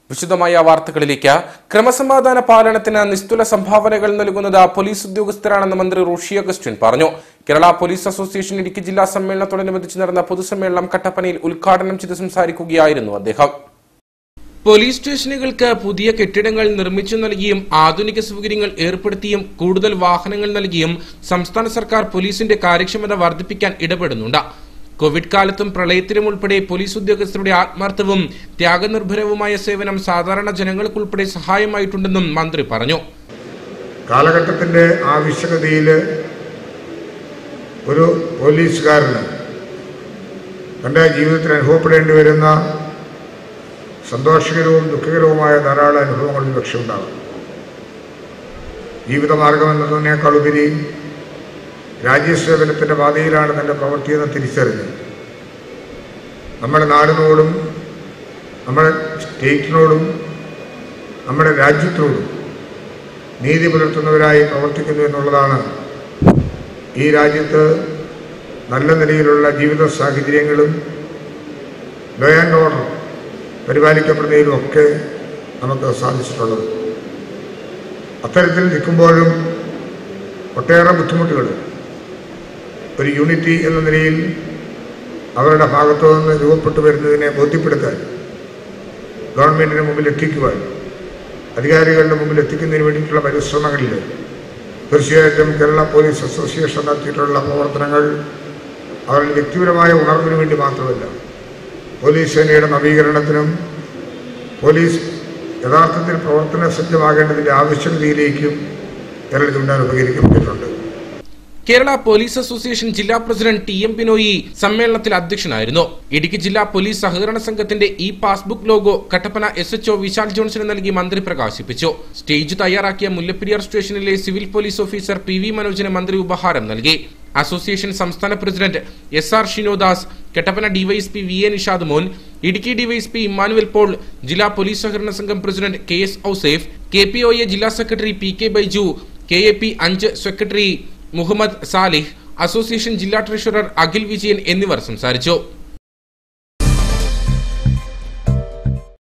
വിശദമായ വാർത്തകളിലേക്ക് ക്രമസമാധാന പാലനത്തിന് നിസ്തുല സംഭാവനകൾ നൽകുന്നത് പോലീസ് ഉദ്യോഗസ്ഥരാണെന്ന് മന്ത്രി റോഷി അഗസ്റ്റിൻ പറഞ്ഞു കേരള പോലീസ് അസോസിയേഷൻ ഇടുക്കി ജില്ലാ സമ്മേളനത്തോടനുബന്ധിച്ച് നടന്ന പൊതുസമ്മേളനം കട്ടപ്പനയിൽ ഉദ്ഘാടനം ചെയ്ത് സംസാരിക്കുകയായിരുന്നു അദ്ദേഹം പോലീസ് സ്റ്റേഷനുകൾക്ക് പുതിയ കെട്ടിടങ്ങൾ നിർമ്മിച്ചു നൽകിയും ആധുനിക സൗകര്യങ്ങൾ ഏർപ്പെടുത്തിയും കൂടുതൽ വാഹനങ്ങൾ നൽകിയും സംസ്ഥാന സർക്കാർ പോലീസിന്റെ കാര്യക്ഷമത വർദ്ധിപ്പിക്കാൻ ഇടപെടുന്നുണ്ട് കോവിഡ് കാലത്തും പ്രളയത്തിലും ഉൾപ്പെടെ പോലീസ് ഉദ്യോഗസ്ഥരുടെ ആത്മാർത്ഥവും ത്യാഗനിർഭരവുമായ സേവനം സാധാരണ ജനങ്ങൾക്കുൾപ്പെടെ സഹായമായിട്ടുണ്ടെന്നും മന്ത്രി പറഞ്ഞു കാലഘട്ടത്തിൻ്റെ ആവശ്യകതയിൽ ഒരു പോലീസുകാരന് തൻ്റെ ജീവിതത്തിൽ അനുഭവപ്പെടേണ്ടി വരുന്ന സന്തോഷകരവും ദുഃഖകരവുമായ ധാരാളം അനുഭവങ്ങൾ ഒരുപക്ഷെ ഉണ്ടാകും ജീവിതമാർഗം എന്നതിനേക്കാളുപരി രാജ്യസേവനത്തിൻ്റെ പാതയിലാണ് തൻ്റെ പ്രവൃത്തിയെന്ന് തിരിച്ചറിഞ്ഞ് നമ്മുടെ നാടിനോടും നമ്മുടെ സ്റ്റേറ്റിനോടും നമ്മുടെ രാജ്യത്തിനോടും നീതി പുലർത്തുന്നവരായി പ്രവർത്തിക്കുന്നു എന്നുള്ളതാണ് ഈ രാജ്യത്ത് നല്ല നിലയിലുള്ള ജീവിത സാഹചര്യങ്ങളും ലോ ആൻഡ് ഓർഡർ പരിപാലിക്കപ്പെടുന്നതിലും ഒക്കെ നമുക്ക് സാധിച്ചിട്ടുള്ളത് അത്തരത്തിൽ നിൽക്കുമ്പോഴും ഒട്ടേറെ ബുദ്ധിമുട്ടുകൾ ഒരു യൂണിറ്റി എന്ന നിലയിൽ അവരുടെ ഭാഗത്തു നിന്ന് രൂപപ്പെട്ടു വരുന്നതിനെ ബോധ്യപ്പെടുത്താൻ ഗവൺമെൻറ്റിന് മുമ്പിൽ എത്തിക്കുവാൻ അധികാരികളുടെ മുമ്പിൽ എത്തിക്കുന്നതിന് വേണ്ടിയിട്ടുള്ള പരിശ്രമങ്ങളിൽ തീർച്ചയായിട്ടും കേരള പോലീസ് അസോസിയേഷൻ നടത്തിയിട്ടുള്ള പ്രവർത്തനങ്ങൾ അവരുടെ വ്യക്തിപരമായ ഉണർവിന് വേണ്ടി മാത്രമല്ല പോലീസ് സേനയുടെ നവീകരണത്തിനും പോലീസ് യഥാർത്ഥത്തിൽ പ്രവർത്തന സജ്ജമാകേണ്ടതിൻ്റെ ആവശ്യകതയിലേക്കും കേരളത്തിൽ ഉണ്ടാൻ ഉപകരിക്കപ്പെട്ടിട്ടുണ്ട് കേരള പോലീസ് അസോസിയേഷൻ ജില്ലാ പ്രസിഡന്റ് ടി എം ബിനോയി സമ്മേളനത്തിൽ അധ്യക്ഷനായിരുന്നു ഇടുക്കി ജില്ലാ പോലീസ് സഹകരണ സംഘത്തിന്റെ e passbook logo Kattappana S HO Vishal ജോൺസന് നൽകി മന്ത്രി പ്രകാശിപ്പിച്ചു സ്റ്റേജ് തയ്യാറാക്കിയ മുല്ലപ്പെരിയാർ സ്റ്റേഷനിലെ civil police officer P V മനോജിന് മന്ത്രി ഉപഹാരം നൽകി അസോസിയേഷൻ സംസ്ഥാന president S R Shinodas Kattappana DYSP V A Nishad Mon Idukki DYSP Emmanuel Paul ജില്ലാ പോലീസ് സഹകരണ സംഘം president K S Ouseph K P O A ജില്ലാ secretary P K Baiju K A P അഞ്ച് സെക്രട്ടറി മുഹമ്മദ് സാലിഹ് അസോസിയേഷൻ ജില്ലാ ട്രഷറർ അഖിൽ വിജയൻ എന്നിവർ സംസാരിച്ചു